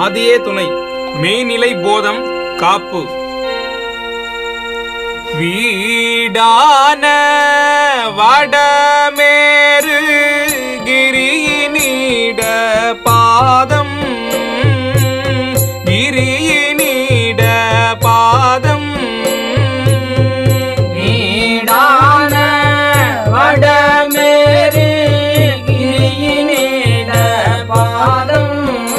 ஆதியே துணை மெய்நிலை போதம் காப்பு வீடான வடமேறு கிரியினிட பாதம் கிரியினிட பாதம் வீடான வடமேறு கிரியினிட பாதம்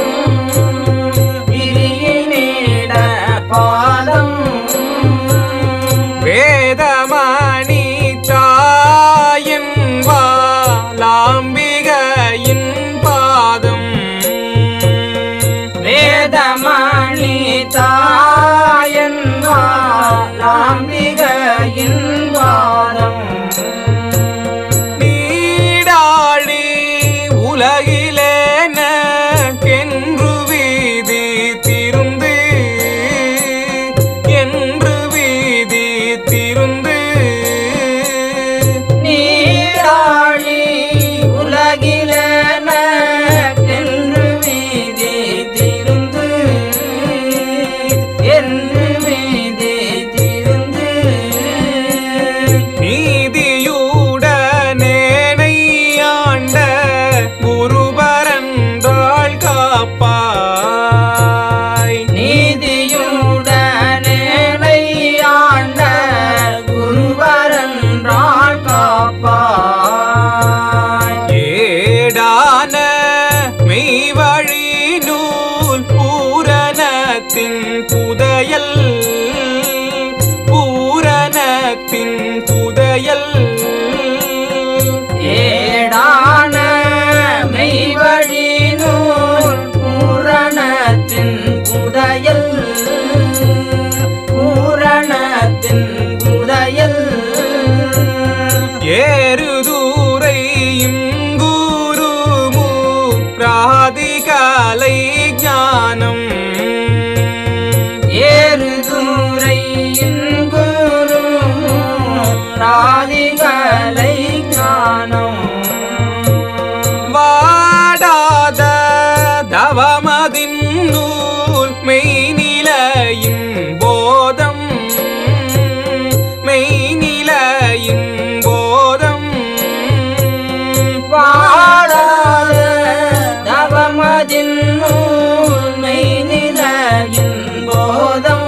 கிரியினிட பாதம் வேதமணி தாயின் வாலாம்பிகையின் பாதம் வேதமணி தாயன் வாம்பிகையின் பாதம் நீடாழி உலகிலேன கென்று வீதி திருந்து என்று வீதி திருந்து நீராழி உலகிலன என்று வீதி திருந்து என்று வீதி திருந்து நீதியுடனேனை ஆண்ட குருபரந்தாள் காப்பாய் நீதியுடனே ஆண்ட குருவரன்றாள் காப்பாய் ஏடான மெய்வழி நூல் பூரணத்தின் புதையல் பூரணத்தின் புதையல் ஏடான மெய்வழி நூல் பூரணத்தின் புதையல் பூரணத்தின் புதையல் ஏறுதூரை இங்குருமு பிராதிகாலை ஞானம் ஏறுதூரையின் குரு ராதிகளை ஞானம் வாடாத தவமதின் நூல் மெய்நிலையின் போதம் மெய்நிலையின் போதம் பாடாத தவமதின் மெய்நிலையின் போதம்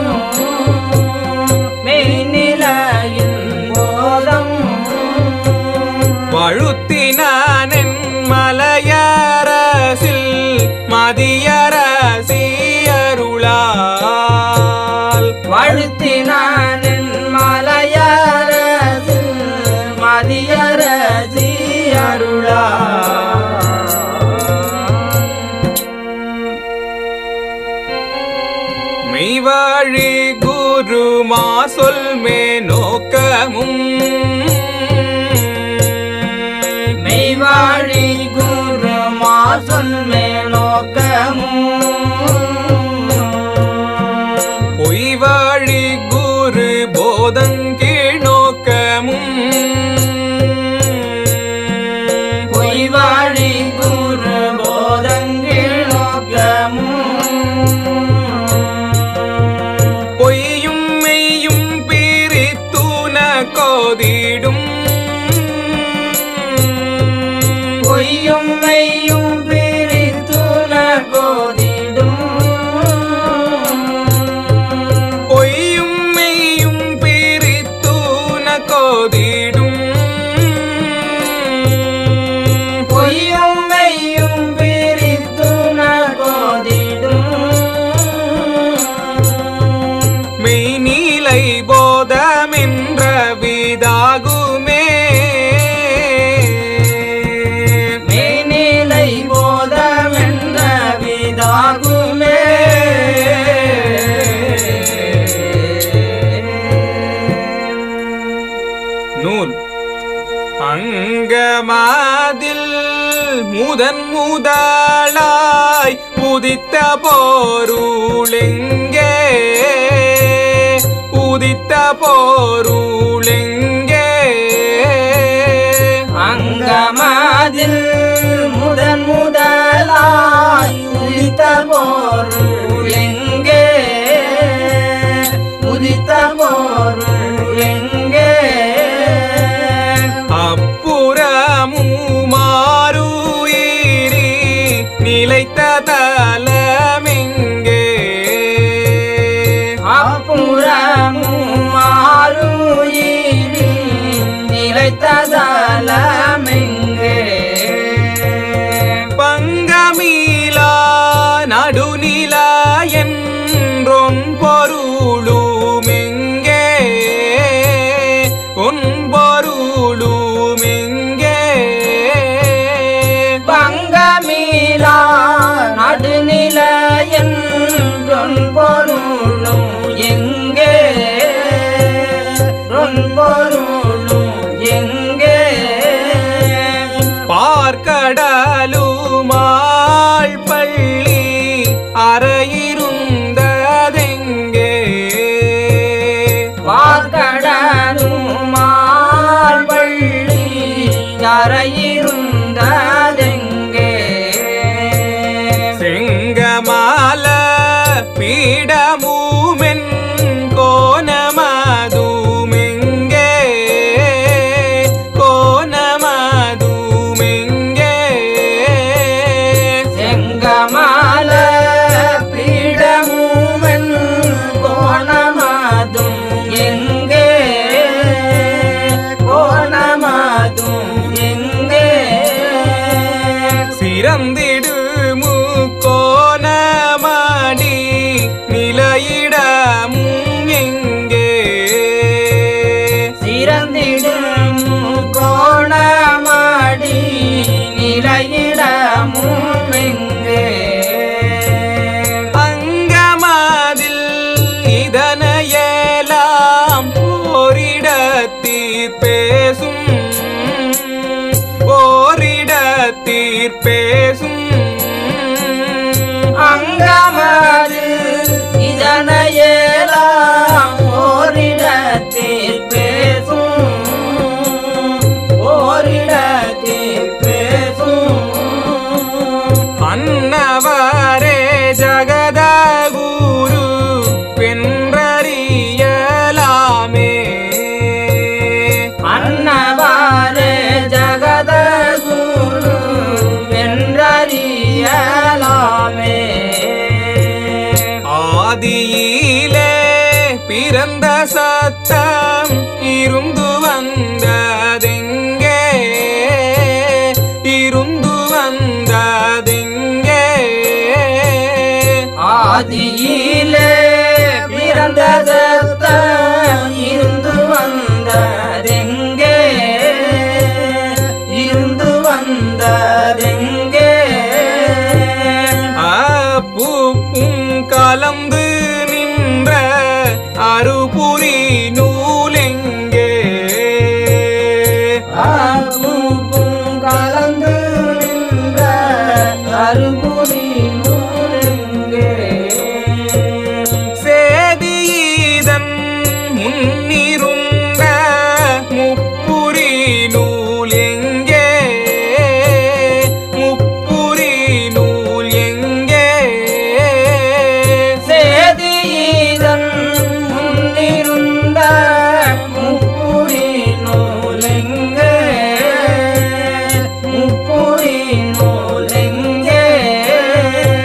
மெய்நிலையின் போதம் வழுத்தினானென் மலையரசில் மதியரசி அருளால் வழுத்தினானின் மலையரசு மதியரசி அருளா மெய்வாழி குருமா சொல்மே நோக்கமும் மெய்வாழி குரு மாசொல் மேலோக்கமும் பொய்வாழி குரு போதங்கீழ் நோக்கமும் பொய்வாழி குரு போதங்கில் நோக்கமும் பொய்யும் மெய்யும் பிரித்துன கோதிடும் பொய்யும் மெய்யும் பிரித்துன கோதிடும் பொய்யும் மெய்யும் பிரித்துன கோதிடும் பொய்யும் மெய்யும் பிரித்துன கோதிடும் மெய்நிலை போதமென்ற விதாகுமே மெய்நிலை போதமென்ற விதாகுமே நூல் அங்கமாதில் முதன் முதலாய் உதித்த போருளெங்கே உதித்த போருளெங்கே அங்கமதில் முதன் முதலாய் உதித்த போர் நிலைத்த தலமெங்கே அப்புறமும் மாறுயிரில் நிலைத்ததலமெங்கே பங்கமீலா நடுநில என்றொன் பொருளுமெங்கே உன் பொருளுமெங்கே பங்கமீலா நடுநில என்றொன் பொருளும் எங்கே ரொன் பொருளும் எங்கே பார்க்கடலுமாள் பள்ளி அறையிருந்ததெங்கே வார்கடனுமால் பள்ளி அறையிருந்ததெங்கே செங்கமால பீடமுமென் கோணமதுமெங்கே கோணமதுமெங்கே செங்கமால பீடமுமன் கோணமாதும் எங்கே கோணமாதும் எங்கே சிறந்திடு முக்கோணமடி நிலையிடமும் எங்கே சிறந்திடும் கோணமாடி நிலையிடமும் எங்கே அங்கமதில் இதனையெல்லாம் ஓரிடத்தீர் பேசும் ஓரிடத்தீர் பேசும் அங்கமது இதனையெல்லாம் ஓரிடத்தில் பேசும் ஓரிடத்தில் பேசும் அன்னவரே ஜகதகுரு வென்றறியலாமே அன்னவாரே ஜகதகுரு வென்றறியலாமே ஆதியிலே பிறந்த சத்தம் இருந்து வந்ததெங்கே இருந்து வந்ததெங்கே ஆதியிலே பிறந்த சத்தம் இருந்து வந்ததெங்கே இருந்து வந்ததெங்கே அப்பூப்பும் கலந்து நின்ற அருபுரி நூலெங்கே ஆகும் கலந்து நின்ற அருகுறி நூலெங்கே சேதியீதன் முன்னிருந்த முப்புரி நூல் எங்கே முப்புரி நூல் எங்கே சேதியீதன் முன்னிருந்த முப்புரி நூலெங்கே முப்புரி நூலெங்கே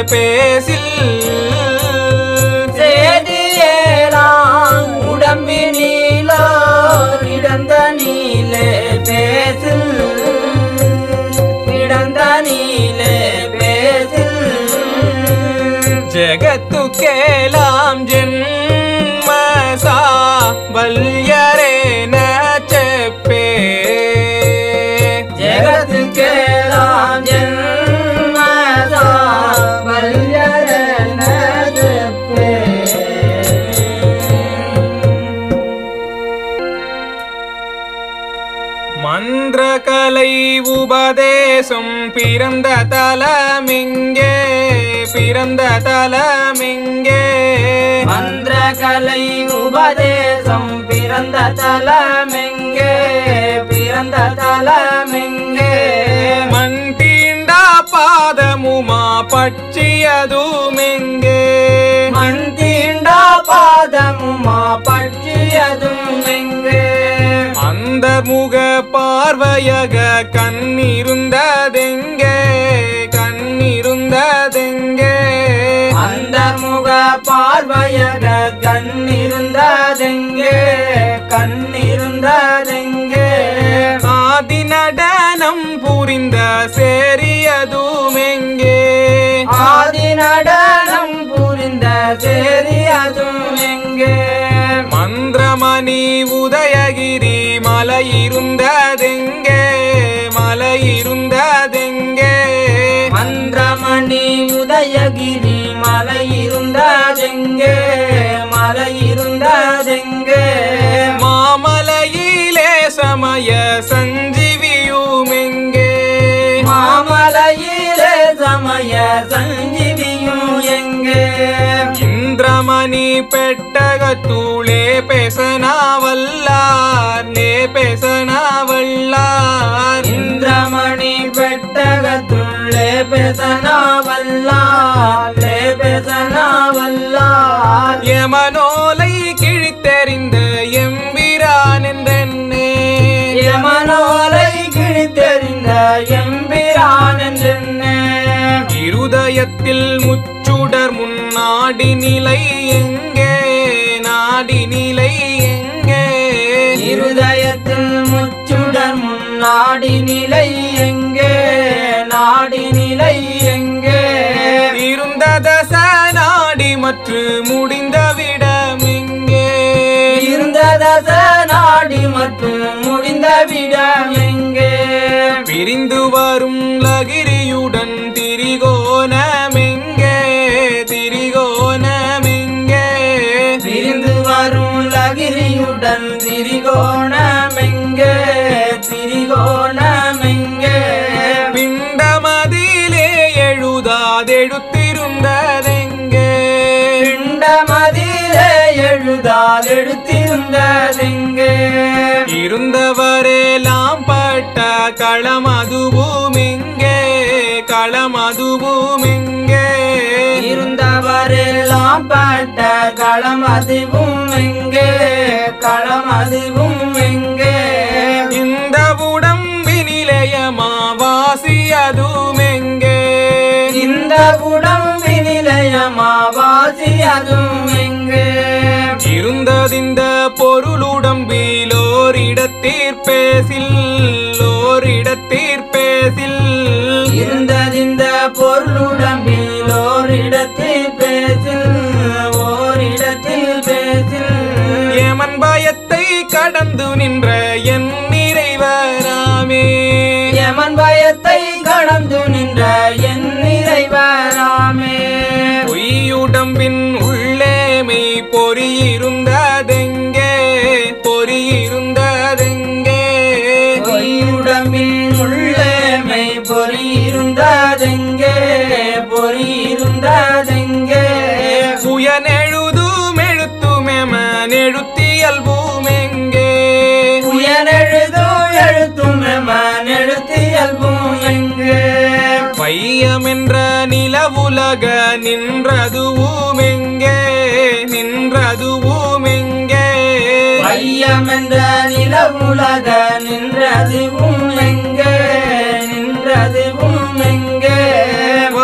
பேசில் சேதியேலாம் உடம்பினிலோ இடந்த நீலே பேசில் இடந்த நீலே பேசில் ಜಗತ್ತು ಕೇಲಾಂ ಜನ್ಮ ಸಾ ಬಲ್ಯರೇನ ಚೆಪ್ಪೆ ஜெகத்துக்கேலாம் ஜென்மதா வல்யரன ஜெப்பே. மந்திரகலை உபதேசம் பிறந்த தலமிங்கே பிறந்த தலமிங்கே மந்திரகலை உபதேசம் பிறந்த தலமெங்கே பிறந்த தலமெங்கே மண் தீண்டா பாதமுமா பட்சியதுமெங்கே மண் தீண்டா பாதமுமா பற்றியதும் எங்கே அந்த முக பார்வையக கண்ணிருந்ததெங்கே கண்ணிருந்ததெங்கே அந்த முக பார்வையக கண்ணிருந்ததெங்கே கண்ணிருந்ததெங்கே ஆதி நடனம் புரிந்த சேரியதுமெங்கே ஆதி நடனம் புரிந்த சேரி அதுவும் எங்கே மந்திரமணி உதயகிரி மலையிருந்ததெங்கே மலையிருந்ததெங்கே மந்திரமணி உதயகிரி மலை இருந்ததெங்கே மலை இருந்ததெங்கே மாமலையிலே சமய சஞ்சீவியுமெங்கே மாமலையிலே சமய சஞ்சீவியும் எங்கே இந்திரமணி பெட்டகத்தூளே பேசனாவல்லார் நே பேசனாவல்லார் இந்திரமணி பெட்டகத்துள்ளே பேசனாவல்லாலே பேசனாவல்லால் யமனோலை கிழித்தெறிந்த எம்பிரான் என்றென்னே யமனோலை கிழித்தெறிந்த எம்பிரான் என்றென்னே இருதயத்தில் முச்சுடர் முன்னாடி நிலை எங்கே நாடி நிலை எங்கே இருதயத்தில் முச்சுடர் முன்னாடி நிலை எங்கே நாடி நிலை எங்கே இருந்த தச நாடி மற்று முடிந்த விடம் எங்கே இருந்த தச நாடி மற்றும் முடிந்த விடம் எங்கே பிரிந்து வரும் லகிரியுடன் திரிகோணமெங்கே திரிகோணமெங்கே பிரிந்து வரும் லகிரியுடன் திரிகோணமெங்கே திரிகோணமெங்கே பிண்டமதிலே எழுதாதெடுத்திருந்ததெங்கே பிண்டமதிலே எழுதாதெடுத்திருந்ததெங்கே இருந்தவரெல்லாம் பட்ட களமதுவுமெங்கே களமதுவுமெங்கே இருந்தவரெல்லாம் பட்ட களம் அதுவும் எங்கே களம் அதுவும் எங்கே இந்த உடம்பினிலையமாவாசி அதுமெங்கே இந்த உடம்பினிலையமாவாசி அதுவும் எங்கே இருந்ததிந்த பொருளுடம்பிலோரிடத்தீர் பேசில் ஓரிடத்தீர் பேசில் இருந்ததிந்த பொருளுடம்பில் ஓரிடத்தில் பேசில் ஓரிடத்தில் பேசில் ஏமன் பயத்தை கடந்து நின்ற என் நிறைவராமே யமன் பயத்தை கடந்து நின்ற என் நிறைவராமே பொய்யுடம்பின் உள்ளேமை பொறியிருந்ததெங்கே பொறியிருந்ததெங்கே பொய்யுடம்பின் உள்ளேமை பொறி இருந்ததெங்கே பொறி இருந்ததெங்கே சுயனெழுதும் எழுத்துமெமன் எழுத்தியல்பூமெங்கே உயனெழுதோ எழுத்தும் எமன் எழுத்தியல்பும் எங்கே பையமென்ற நிலவுலக நின்றதுவுமெங்கே நின்றதுவுமெங்கே பையம் என்ற நிலவுலக நின்றதுவும் எங்கே நின்றதுவும் எங்கே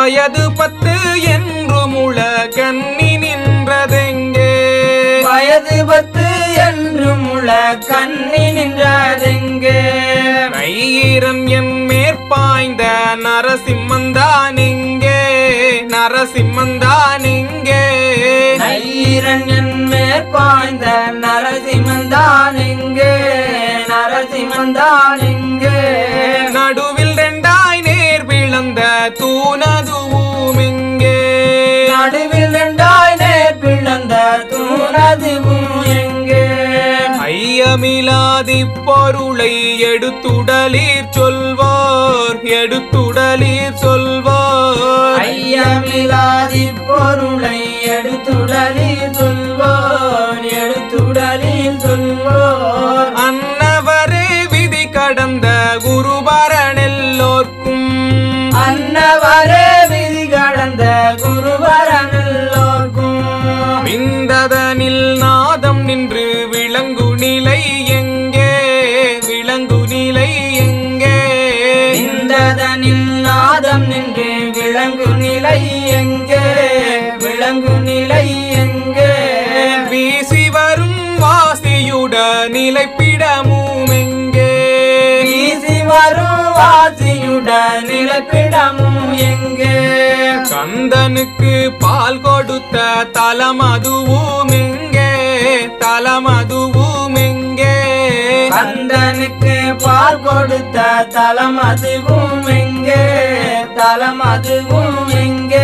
வயது பத்து என்று முழ கண்ணி நின்றதெங்கே வயது பத்து என்று முழ கண்ணி நின்றதெங்கே நையிரம் என் மேற்பாய்ந்த நரசிம்மந்தான் இங்கே நரசிம்மந்தான் இங்கே நைரண்யன் மேற்பாய்ந்த நரசிம்மந்தான் எங்கே நரசிம்மந்தான் எங்கே நடுவில் ரெண்டாய் நேர் விளந்த தூணதுவும் இங்கே நடுவில் ரெண்டாய் நேர் பிளந்த தூணதுவும் எங்கே ஐயமிலாதி பொருளை எடுத்துடலீர் சொல்வார் எடுத்துடலீர் சொல்வார் ஐயமிலாதி பொருளை எடுத்துடலில் சொல்வோர் எடுத்துடலில் சொல்வோர் அன்னவரே விதி கடந்த குருபரன் எல்லோர்க்கும் அன்னவரே விதி கடந்த குருவரனல்லோர்க்கும் விந்ததனில் நாதம் நின்று விளங்கு நிலை எங்கே விளங்கு நிலை எங்கே இந்ததனில் நாதம் நின்று விளங்கு நிலை எங்கே விளங்கு நிலை எங்கே வீசி வரும் வாசியுட நிலைப்பிடமும் எங்கே வீசி வரும் வாசியுடன் நிலப்பிடமும் எங்கே கந்தனுக்கு பால் கொடுத்த தலம் அதுவும் எங்கே தலம் அதுவும் எங்கே கந்தனுக்கு பால் கொடுத்த தலம் அதுவும் எங்கே தலம் அதுவும் எங்கே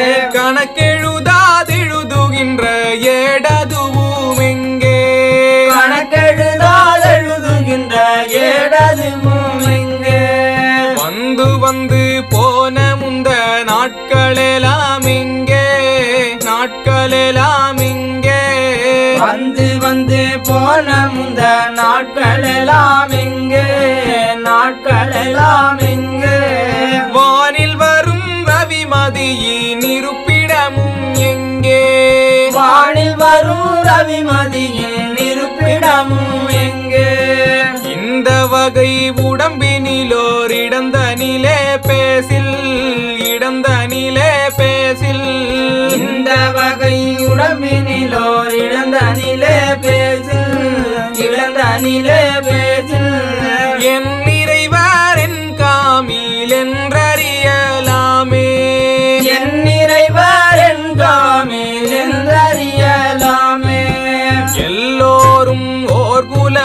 கணக்கெழுதாதெழுதுகின்ற ஏடதுவும் எங்கே கணக்கெழுதால் எழுதுகின்ற ஏடதுவும் எங்கே வந்து வந்து போன முந்த நாட்களெல்லாம் எங்கே நாட்களெல்லாம் எங்கே வந்து வந்து போன முந்த நாட்கள் எல்லாம் எங்கே நாட்கள் எல்லாம் எங்கே வானில் வரும் ரவிமதியின் இருப்பிடமும் எங்கே வானில் வரும் ரவிமதியின் இருப்பிடமும் எங்கே இந்த வகை உடம்பினிலோர் இடந்தனிலே பேசில் இடந்தனிலே பேசில் இந்த வகை உடம்பினிலோர் இழந்த நிலே பேசில் இழந்த நிலே பேசில் என் நிறைவார் என் காமில் என்றறியலாமே என் நிறைவர் என் காமில் என்றறியலாமே எல்லோரும் ஓர்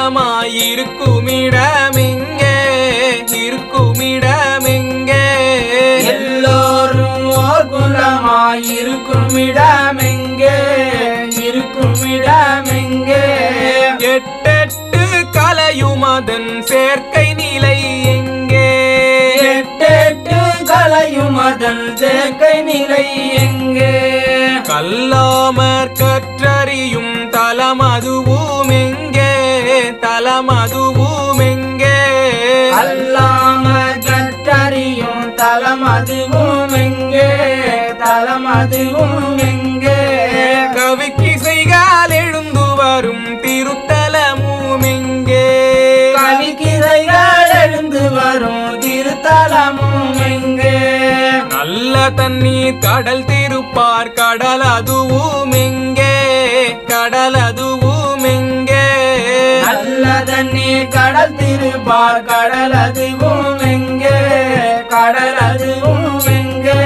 குலமாயிருக்குமிடமெங்கே இருக்குமிடமெங்கே எல்லோரும் ஓர் குலமாயிருக்கும் இடமெங்கே இருக்கும் இடமெங்கே எட்டெட்டு கலையும் அதன் சேர்க்கை நிலை எங்கே எட்டெட்டு கலையும் அதன் சேர்க்கை நிலை எங்கே கல்லாமற் கற்றறியும் தலமதுவும் எங்கே தலமதுவும் எங்கே அல்லாம கற்றறியும் தலம் அதுவும் எங்கே தலம் அதுவும் எங்கே கவிக்கிசைகால் எழுந்து வரும் திருத்தலமும் எங்கே கவிக்கிரைகள் எழுந்து வரும் திருத்தலமும் எங்கே நல்ல தண்ணீர் கடல் திருப்பார் கடல் அதுவும் எங்கே கடல் அதுவும் எங்கே நல்ல தண்ணீர் கடல் திருப்பார் கடல் அதுவும் எங்கே கடல் அதுவும் எங்கே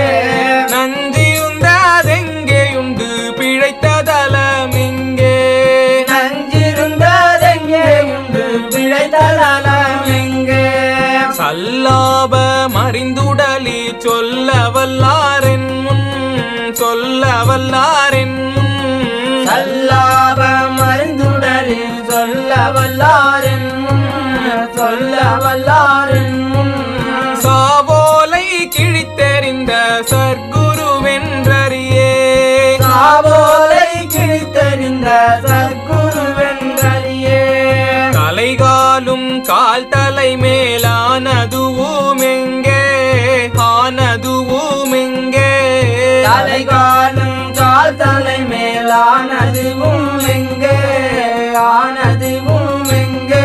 நஞ்சிருந்ததெங்கேயுண்டு பிழைத்ததலம் எங்கே நஞ்சிருந்ததெங்கே உண்டு பிழைத்தலம் எங்கே சல்லாப மறிந்துடலி சொல்ல வல்லாரென் முன் சொல்ல வல்லாரென் முன் சல்லாப மருந்துடலில் சொல்ல வல்லாரின் முன் சொல்ல வல்லாரின் முன் சாவோலை கிழித்தெறிந்த சர்க்குருவென்றறியே சாவோலை கிழித்தறிந்த சற்குருவென்றறியே தலைகாலும் கால் தலை மேலானதுவும் எங்கே ஆனதுவும் எங்கே தலைகாலும் கால் தலை மேலானதுவும் எங்கே ஆனதுவும் எங்கே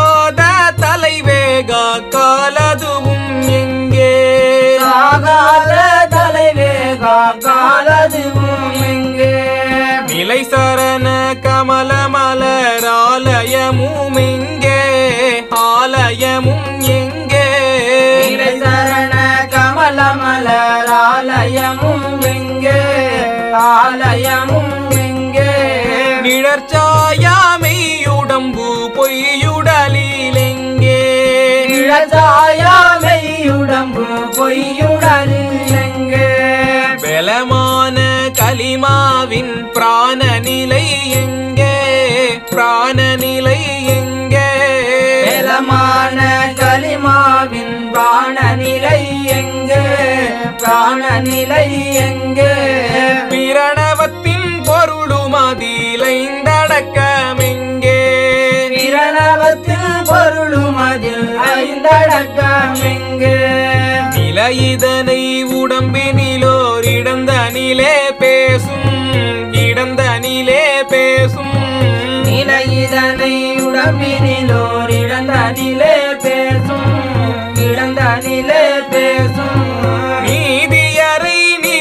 சாகாத தலைவேகா காலதுவும் எங்கே சாகாத காலதுவும் எங்கே நிலை சரண கமல மலராலயமும் எங்கே ஆலயமும் எங்கே நிலை சரண கமல மலராலயமும் எங்கே ஆலயமும் எங்கே நிழற்சாயாமையுடம்பு பொய்யுடலில் எங்கே இழசாயாமையுடம்பு பொய்யுடலில் எங்கே பலமான கலிமாவின் பிராண நிலை எங்கே பிராண நிலை எங்கே பலமான களிமாவின் பிராண நிலை எங்கே பிராண நிலை எங்கே பிரணவத்தின் பொருளும் அதிலைந்தடக்கம் எங்கே பிரணவத்தில் பொருளும் அதில் ஐந்தடக்கம் எங்கே நிலை இதனை உடம்பினிலோர் இடந்தனிலே பேசும் இடந்தனிலே பேசும் நிலை இதனை உடம்பினிலோர் இழந்தனிலே பேசும் இழந்தனிலே பேசும் நீதியரை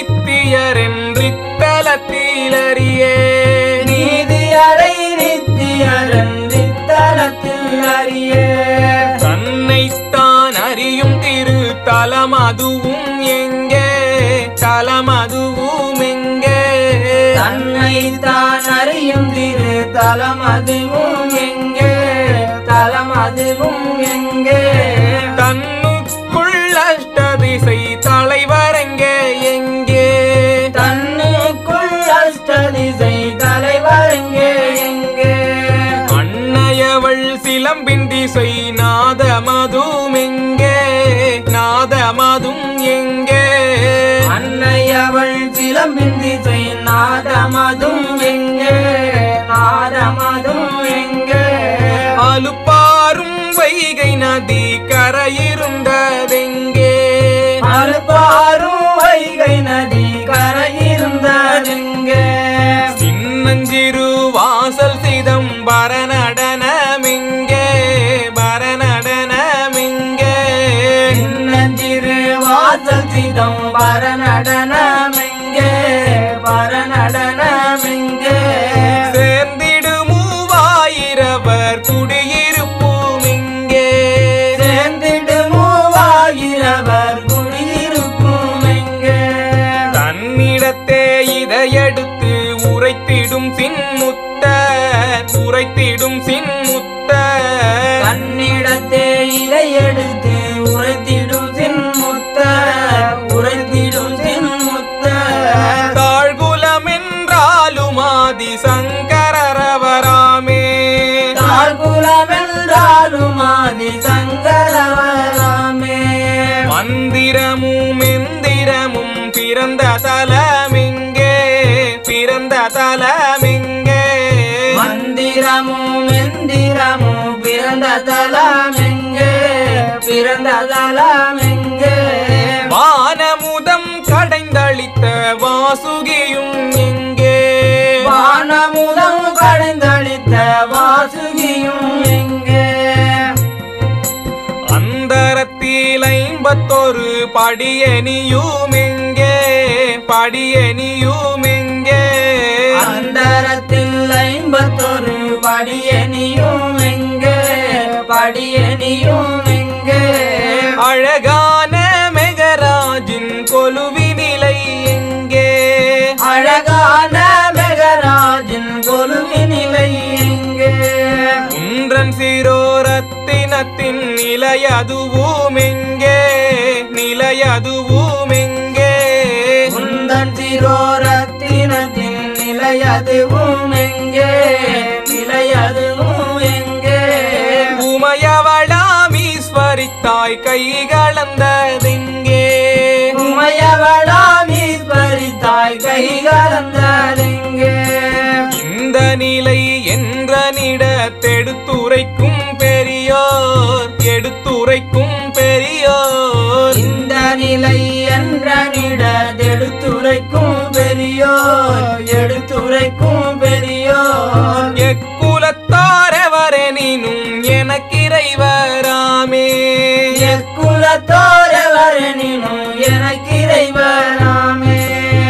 நித்தியரென்றித்தலத்தில் அறியே நீதியரை நித்தியரன் நித்தலத்தில் அறியே தன்னைத்தான் அறியும் திரு தலமதுவும் எங்கே தலமதுவும் எங்கே தன்னை தான் அறியும் திரு தலம் அதுவும் எங்கே தலம் அதுவும் எங்கே தன்னுக்குள் அஷ்டதிசை தலைவரங்கே எங்கே தன்னுக்குள் அஷ்டதிசை தலைவர் எங்கே எங்கே அன்னையவள் சிலம்பின் திசை நாதமதும் எங்கே நாதமதும் எங்கே அன்னையவள் சிலம்பின் திசை நாதமதும் எங்கே நாதமதும் எங்கே அலுப்பாரும் வைகை நதி கரையிருந்ததெங்கே அறுபாரும் வைகை நதி கரையிருந்ததெங்கே சின்னஞ்சிறு வாசல் சிதம்பர நடனமெங்கே பரநடனமெங்கே சின்னஞ்சிறு வாசல் சிதம்பர நடனமெங்கே பரநடனமெங்கே சேர்ந்திடு மூவாயிரவர் குடியிருப்பும் இங்கே சேர்ந்திடு மூவாயிரவர் குடியிருக்கும் எங்கே தன்னிடத்தே இதையடுத்து உரைத்திடும் சின்முத்த உரைத்திடும் சின்முத்த தன்னிடத்தே இதை எடுத்து உரைத்திடும் சின்முத்த உரைத்திடும் சின்முத்த தாழ்குலம் என்றாலும் ஆதி சங்கரரவராமே தாழ்குலமென்றாலும் ஆதி சங்கரவராமே மந்திரமும் எந்திரமும் பிறந்த தலமிங்கே பிறந்த தலமிங்கே மந்திரமும் எந்திரமும் பிறந்த தலமெங்கே பிறந்த தலமெங்கே வானமுதம் கடைந்தளித்த வாசுகியும் எங்கே வானமுதம் கடைந்தளித்த வாசுகியும் எங்கே அந்தரத்தில் ஐம்பத்தொரு படியணியும் எங்கே படியணியும் எங்கே அந்தரத்தில் ஐம்பத்தொரு படியணியும் எங்கே படியணியும் எங்கே அழகான மெகராஜின் கொலுவினிலை எங்கே அழகான மெகராஜின் கொலுவினிலை எங்கே குன்றன் சிரோரத்தினத்தின் நிலையதுவும் எங்கே நிலையதுவும் எங்கே குந்தன் சிரோரத்தினத்தின் நிலையதுவும் எங்கே நிலையதுவும் எங்கே உமையவளாமீஸ்வரித்தாய் கை கலந்ததெங்கே உமையவளாமீஸ்வரி தாய் கை கலந்ததெங்கே இந்த நிலை என்ற நிடத்தெடுத்துரைக்கும் பெரியோர் எடுத்துரைக்கும் பெரியோர் இந்த நிலை என்ற நிடத்தெடுத்துரைக்கும் பெரியோர் எடுத்துரைக்கும் பெரியோர் எக்குலத்தாரெவரெனினும் எனக்கிறைவராமே எக்குலத்தோரெவரெனினும் எனக்கு இறைவராமே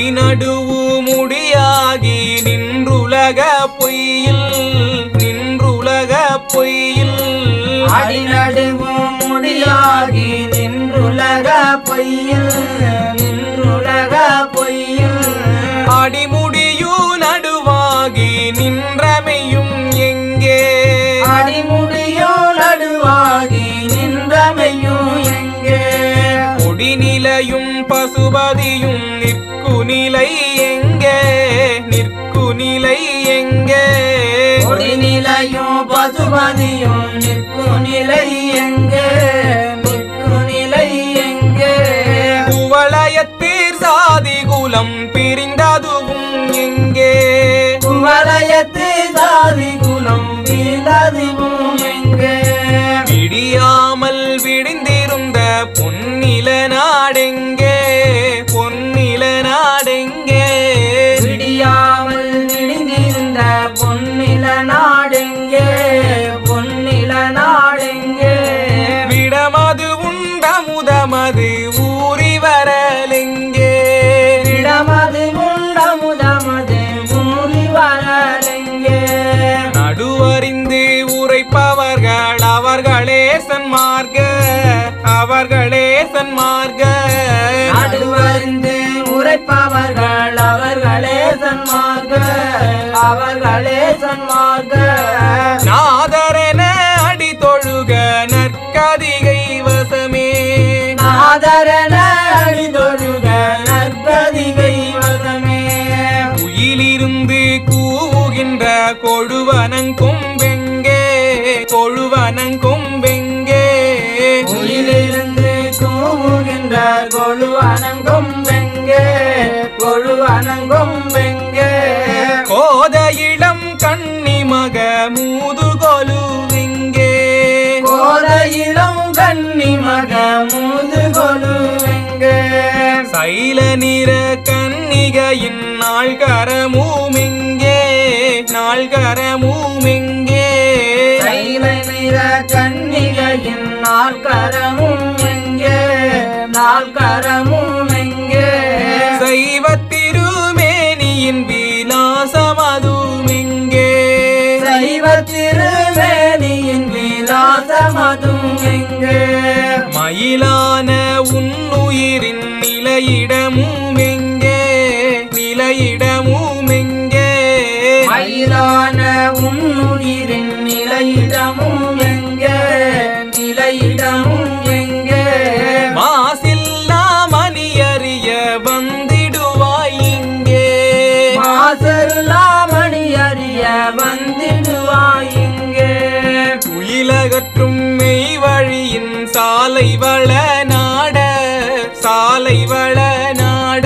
அடிநடுவு முடியாகி நின்றுலக பொய்யில் நின்றுலக பொய்யில் அடிநடுவும் முடியாகி நின்றுலக பொய்யில் நின்றுலக பொய்யில் அடிமுடியு நடுவாகி நின்றமையும் எங்கே அடிமுடியோ நடுவாகி நின்றமையும் எங்கே முடிநிலையும் பசுபதியும் நிற்கு நிலை எங்கே நிற்கு நிலை எங்கே கொடிநிலையும் பசுபதியும் நிற்கும் நிலை எங்கே நிற்கும் நிலை எங்கே குவலயத்தீர் சாதி குலம் பிரிந்ததுவும் எங்கே குவலயத்து சாதி குலம் வீழ்ந்ததுவும் எங்கே விடியாமல் விடிந்திருந்த பொன்னில நாடெங்கே பொன்னில நாடெங்கே விடியாமல் விடிந்திருந்த பொன்னில நாடெங்கே பொன்னில நாடெங்கே விடமது உண்ட முதமது ஊறி வரலெங்கே விடமது உண்ட முதமது மூலி வரலெங்கே நடுவறிந்து உரைப்பவர்கள் அவர்களே சன்மார்க்க அவர்களே சன்மார்க்க நடுவறிந்து உரைப்பவர்கள் அவர்களே சன்மார்க்க அவர்களே சன்மார்க்க நாதரென அடி தொழுக நற்கதிகை வசமே நாதரன அடிதொழுக நற்பதிகை வசமே உயிலிருந்து கூவுகின்ற கொழுவனங்கும் வெங்கே கொழுவனங்கும் வெங்கே உயிலிருந்து கூவுகின்ற கொழுவனங்கும் வெங்கே கொழுவனங்கும் வெங்கே கோத இளம் கண்ணி மக மூதுகொலு வெங்கே கோத இளம் கன்னி மக முது கொலு வெங்கே சைல நிற கன்னிகையின் நாள்கரமுமெங்கே நாள்கரமுமெங்கே தைல நிற கன்னிகையின் நாற்கரமும் எங்கே நாற்கரமும் எங்கே சைவ திருமேனியின் விலாசமதுமெங்கே சைவ திருமேனியின் விலாசமதும் எங்கே மயிலான உன்னுயிரின் நிலையிடமும் எங்கே நிலையிடமும் எங்கே மயிலான உன்னுயிரின் நிலையிடமும் எங்கே நிலையிடமும் எங்கே மாசில்லா மணியறிய வந்திடுவாய் இங்கே மாசல்லாமணி அறிய வந்திடுவாய் இங்கே உயிலகற்றும் மெய் வழியின் சாலை வள நாட சாலை வள நாட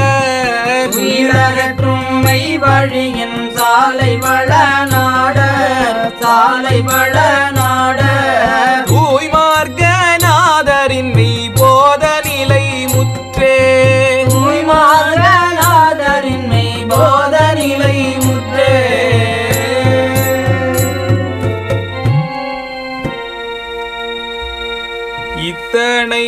உயிரகற்றும் மெய் வழியின் சாலை வள நாட சாலை வள நாட தூய் மார்க்கநாதரின் மெய் போத நிலை முற்றே தூய்மாதரின் மெய் போத நிலை முற்றே இத்தனை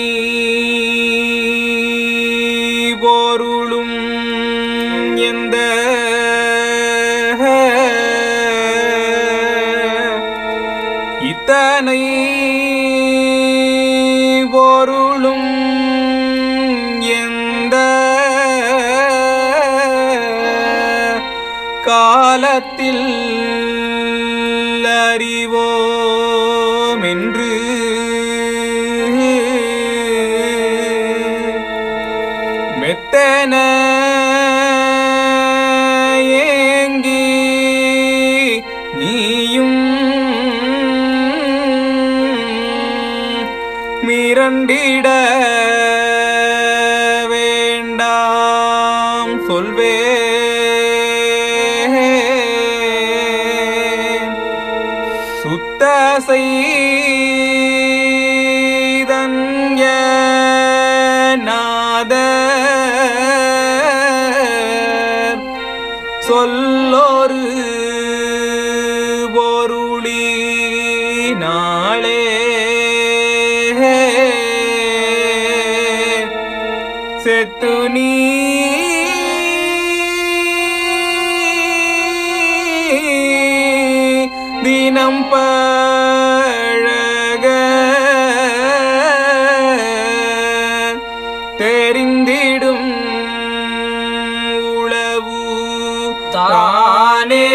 பொருளும் எந்த இத்தனை பொருளும் எந்த காலத்தில் அறிவோம் என்று மெத்தன ஏங்கி நீயும் மிரண்டிட வேண்டாம் சொல்வேன் சுத்த செய்தன்ய நாதர் சொல்லொரு பொருளி நாளே செத்து நீ தானே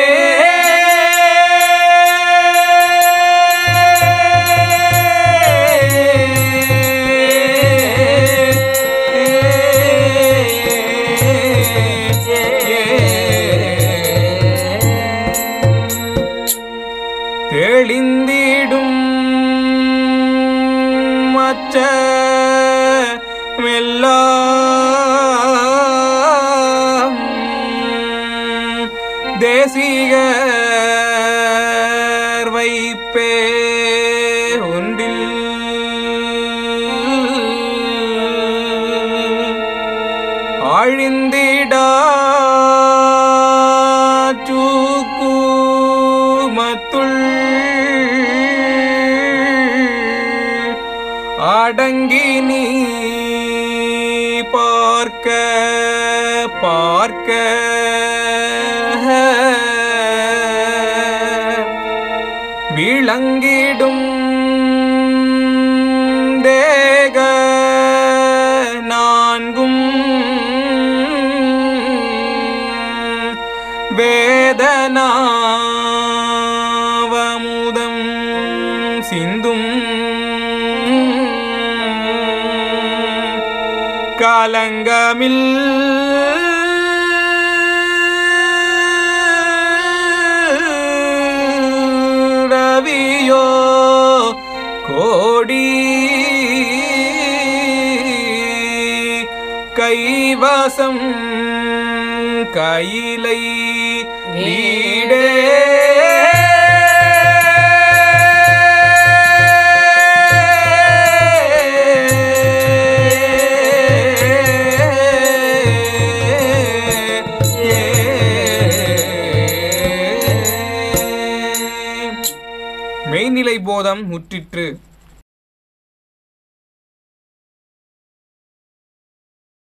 தெளிந்திடும் மச்ச மெல்லாம் தேசிகர் வைப்பே ஒன்றில் ஆழிந்திடா சூக்குமத்துள் அடங்கி நீ பார்க்க பார்க்க விளங்கிடும் தேக நான்கும் வேதனாவமுதம் சிந்தும் கலங்கமில் ரவியோ கோடி கைவசம் கையிலை வீடே மெய்நிலை போதம் முற்றிற்று